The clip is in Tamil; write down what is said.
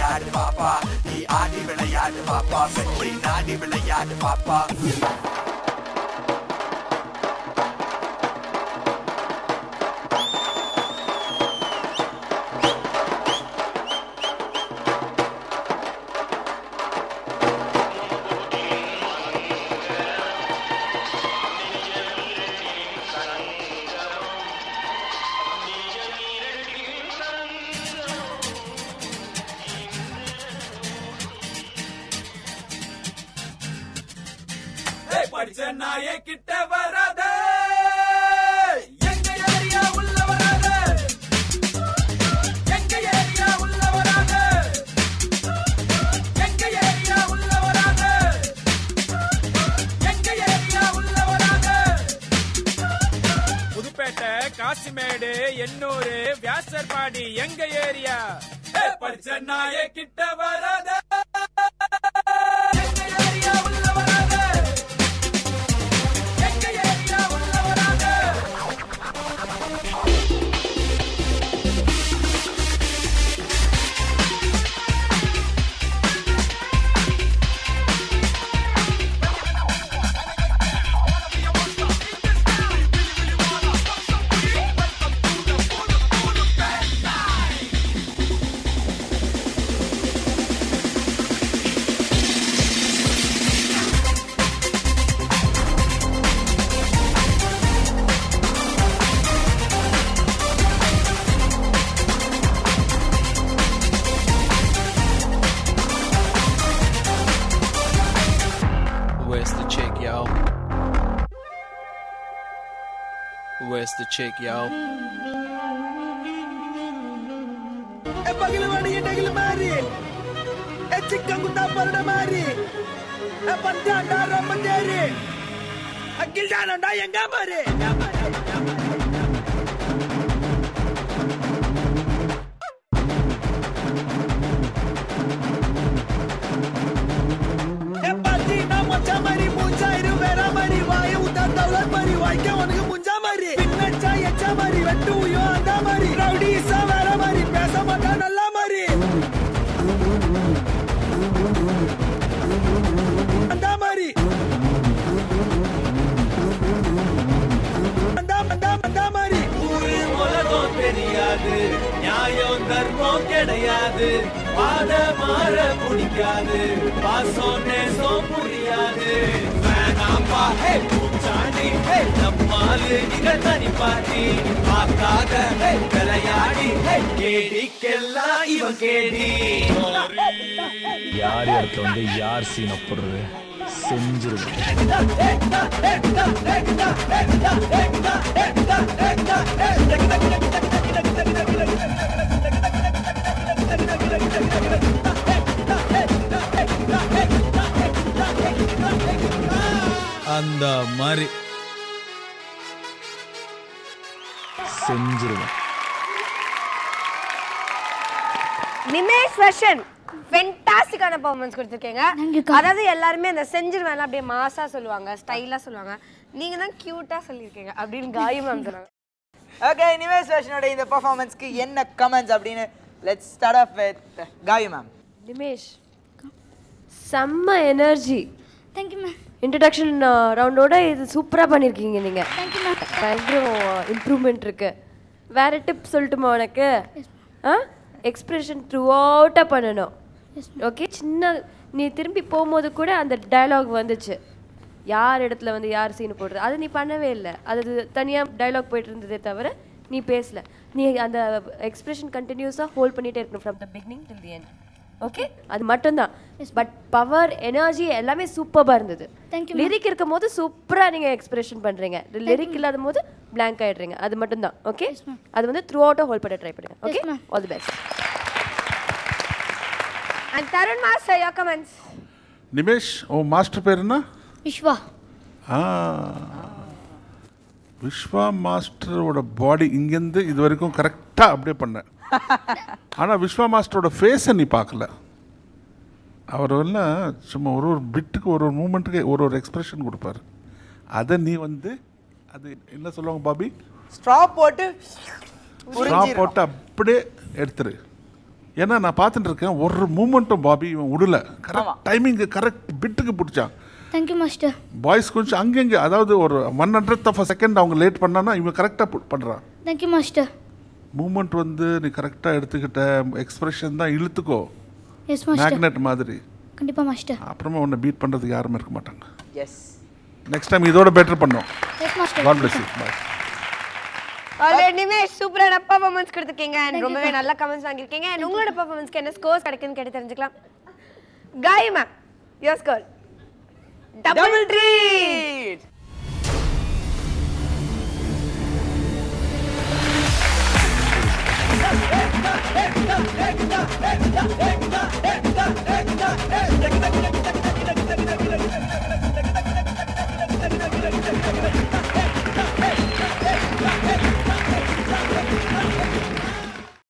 விளையாடு பாப்பா நீ ஆடி விளையாடு பாப்பா வெற்றி நாடி விளையாடு பாப்பா படிச்ச நாயே கிட்ட வராத எங்க ஏரியா உள்ள வராத எங்க ஏரியா உள்ள வராத எங்க ஏரியா உள்ள வராத எங்க ஏரியா உள்ள வராத புதுப்பேட்டை காசிமேடு எண்ணூரு வியாசர்பாடி எங்க ஏரியா படிச்ச நாயே கிட்ட வராத எங்க ஏரியா உள்ள வராத எங்க ஏரியா உள்ள வராத Where's the chick, yo? Where's the chick, yo? ए पगल वाली ये डगल मारी ए चिक्का कुत्ता परड़ा मारी ए पंजा डारा मंदेरी अकिल जाना डा यंगा मारी ए पाती ना मचा मारी मुंजा इरु वेरा मारी वाय उता दौलत मारी वाय के उनके मुंजा मारी पिन्नचा यचा मारी வெட்டு யோ அந்த மாரி ரவுடி சா வேற மாரி பேச மாட்டா நல்லா மாரி அந்த மாரி அந்த அந்த அந்த மாரி ஊரு உலகம் தெரியாது நியாயம் தர்மம் கிடையாது பாத மாற பிடிக்காது பாசம் நேசம் புரியாது வேணாம்பா ஹே பூச்சாண்டி ஹே நம்மாலு இங்க தனி பாட்டி பார்க்காத ஹே விளையாடி ஹே கேடிக்கெல்லாம் இவன் கேடி யார் இடத்துல வந்து யார் சீனை போடுறது செஞ்சிருவேன் அந்த மாதிரி செஞ்சிருவேன் நிமேஷ் வெர்ஷன் ஃபென்டாஸ்டிக்கான பர்ஃபார்மன்ஸ் கொடுத்துருக்கீங்க அதாவது எல்லாருமே அந்த செஞ்சிருவேன் அப்படியே மாசா சொல்லுவாங்க ஸ்டைலா சொல்லுவாங்க நீங்க தான் கியூட்டா சொல்லியிருக்கீங்க அப்படின்னு காயு மேம் சொன்னாங்க ஓகே நிவேஷ் வெர்ஷனோட இந்த பெர்ஃபார்மன்ஸ்க்கு என்ன கமெண்ட்ஸ் அப்படின்னு let's start off with Kavi ma'am Nimesh செம்ம எனர்ஜி தேங்க்யூ மேம் இன்ட்ரடக்ஷன் ரவுண்டோட இது சூப்பராக பண்ணியிருக்கீங்க நீங்கள் தேங்க்யூ மேம் பயங்கரம் இம்ப்ரூவ்மெண்ட் இருக்கு வேற டிப் சொல்லட்டுமா உனக்கு ஆ எக்ஸ்பிரஷன் த்ரூ அவுட்டாக பண்ணணும் ஓகே சின்ன நீ திரும்பி போகும்போது கூட அந்த டயலாக் வந்துச்சு யார் இடத்துல வந்து யார் சீன் போடுறது அது நீ பண்ணவே இல்லை அது தனியாக டயலாக் போயிட்டு இருந்ததே தவிர நீ பேசல நீ அந்த எக்ஸ்பிரஷன் கண்டினியூஸாக ஹோல்ட் பண்ணிட்டே இருக்கணும் from the beginning till the end okay அது மட்டும்தான் பட் பவர் எனர்ஜி எல்லாமே சூப்பராக இருந்தது Thank you, லிரிக் இருக்கும் போது சூப்பராக நீங்கள் எக்ஸ்பிரஷன் பண்ணுறீங்க லிரிக் இல்லாத போது blank ஆயிடுறீங்க அது மட்டும்தான் ஓகே அது வந்து த்ரூ அவுட்டாக ஹோல்ட் பண்ண ட்ரை பண்ணுங்க okay ma'am. All the best and Tarun master your comments Nimesh உன் மாஸ்டர் பேர் என்ன விஸ்வா ஆ விஸ்வா மாஸ்டரோட பாடி இங்கேருந்து இது வரைக்கும் கரெக்டாக அப்படியே பண்ணேன் ஆனால் விஸ்வா மாஸ்டரோட ஃபேஸை நீ பார்க்கல அவர் எல்லாம் சும்மா ஒரு ஒரு பிட்டுக்கு ஒரு ஒரு மூமெண்ட்டுக்கு ஒரு ஒரு எக்ஸ்பிரஷன் கொடுப்பாரு அதை நீ வந்து அது என்ன சொல்லுவாங்க பாபி ஸ்ட்ரா போட்டு ஸ்ட்ரா போட்டு அப்படியே எடுத்துரு ஏன்னா நான் பார்த்துட்டு இருக்கேன் ஒரு மூமெண்ட்டும் பாபி இவன் விடல கரெக்ட் டைமிங்கு கரெக்ட் பிட்டுக்கு பிடிச்சான் தேங்க்யூ மாஸ்டர் பாய்ஸ் கொஞ்சம் அங்கங்கே அதாவது ஒரு ஒன் ஹண்ட்ரட் ஆஃப் செகண்ட் அவங்க லேட் பண்ணானா இவன் கரெக்டாக பண்ணுறான் தேங்க்யூ மாஸ்டர் மூமெண்ட் வந்து நீ கரெக்டாக எடுத்துக்கிட்ட எக்ஸ்பிரஷன் தான் இழுத்துக்கோ எஸ் மாஸ்டர் மேக்னெட் மாதிரி கண்டிப்பாக மாஸ்டர் அப்புறமா உன்னை பீட் பண்ணுறதுக்கு யாருமே இருக்க மாட்டாங்க எஸ் நெக்ஸ்ட் டைம் இதோட பெட்டர் பண்ணோம் yes master god bless you boy already ma'am சூப்பரான பெர்ஃபார்மன்ஸ் கொடுத்துருக்கீங்க and ரொம்பவே நல்ல கமெண்ட்ஸ் வாங்கியிருக்கீங்க and உங்களோட பெர்ஃபார்மன்ஸ்க்கு என்ன ஸ்கோர்ஸ் கிடைக்குன்னு கேட்டு தெரிஞ்சுக்கலாம் Kai ma'am your score double treat